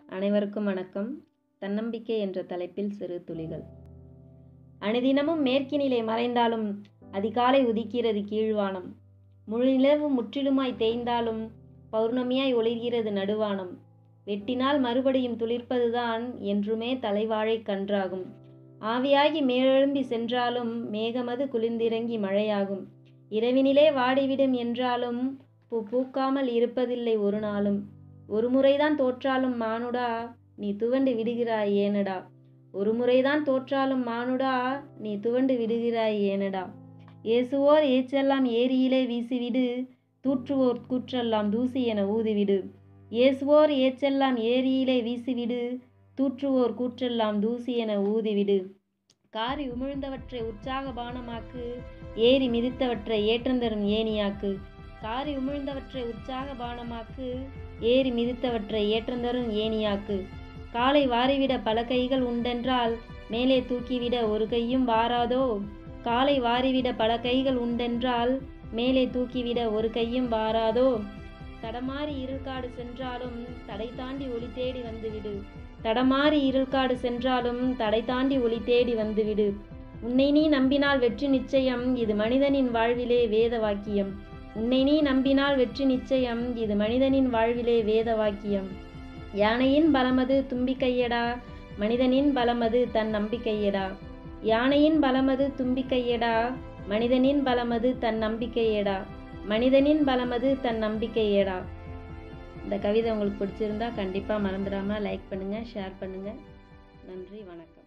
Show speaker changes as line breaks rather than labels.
அனைவருக்கும் வணக்கம் தன்னம்பிக்கை என்ற தலைப்பில் சிறு துளிகள் அனுதினமும் மேற்கினிலே மறைந்தாலும் அதிகாலை உதிக்கிறது கீழ்வானம் முழு நிலவு முற்றிலுமாய் தேய்ந்தாலும் பௌர்ணமியாய் ஒளிர்கிறது நடுவானம் வெட்டினால் மறுபடியும் துளிர்ப்பதுதான் என்றுமே தலைவாழை கன்றாகும் ஆவியாகி மேலெழும்பி சென்றாலும் மேகமது குளிர்ந்திறங்கி மழையாகும் இரவினிலே வாடிவிடும் என்றாலும் பூ பூக்காமல் இருப்பதில்லை ஒரு நாளும் ஒரு முறைதான் தோற்றாலும் மானுடா நீ துவண்டு விடுகிறாய் ஏனடா ஒரு முறைதான் தோற்றாலும் மானுடா நீ துவண்டு விடுகிறாய் ஏனடா ஏசுவோர் ஏச்செல்லாம் ஏரியிலே வீசிவிடு தூற்றுவோர் கூற்றெல்லாம் தூசி என ஊதிவிடு ஏசுவோர் ஏச்செல்லாம் ஏரியிலே வீசிவிடு தூற்றுவோர் கூற்றெல்லாம் தூசி என ஊதிவிடு காரி உமிழ்ந்தவற்றை உற்சாக பானமாக்கு ஏறி மிதித்தவற்றை ஏற்றந்தரும் ஏனியாக்கு காரி உமிழ்ந்தவற்றை உற்சாக பானமாக்கு ஏறி மிதித்தவற்றை ஏற்றந்தரும் ஏனியாக்கு காலை வாரிவிட பல கைகள் உண்டென்றால் மேலே தூக்கிவிட ஒரு கையும் வாராதோ காலை வாரிவிட பல கைகள் உண்டென்றால் மேலே தூக்கிவிட ஒரு கையும் வாராதோ தடமாறி இருள்காடு சென்றாலும் தடை தாண்டி ஒளி தேடி வந்துவிடு தடமாறி இருள்காடு சென்றாலும் தடை தாண்டி ஒளி தேடி வந்துவிடு உன்னை நீ நம்பினால் வெற்றி நிச்சயம் இது மனிதனின் வாழ்விலே வேத வாக்கியம் உன்னை நீ நம்பினால் வெற்றி நிச்சயம் இது மனிதனின் வாழ்விலே வேத வாக்கியம் யானையின் பலமது தும்பிக்கையடா மனிதனின் பலமது தன் நம்பிக்கையடா யானையின் பலமது தும்பிக்கையடா மனிதனின் பலமது தன் நம்பிக்கையடா மனிதனின் பலமது தன் நம்பிக்கையடா இந்த கவிதை உங்களுக்கு பிடிச்சிருந்தா கண்டிப்பாக மறந்துடாமல் லைக் பண்ணுங்கள் ஷேர் பண்ணுங்கள் நன்றி வணக்கம்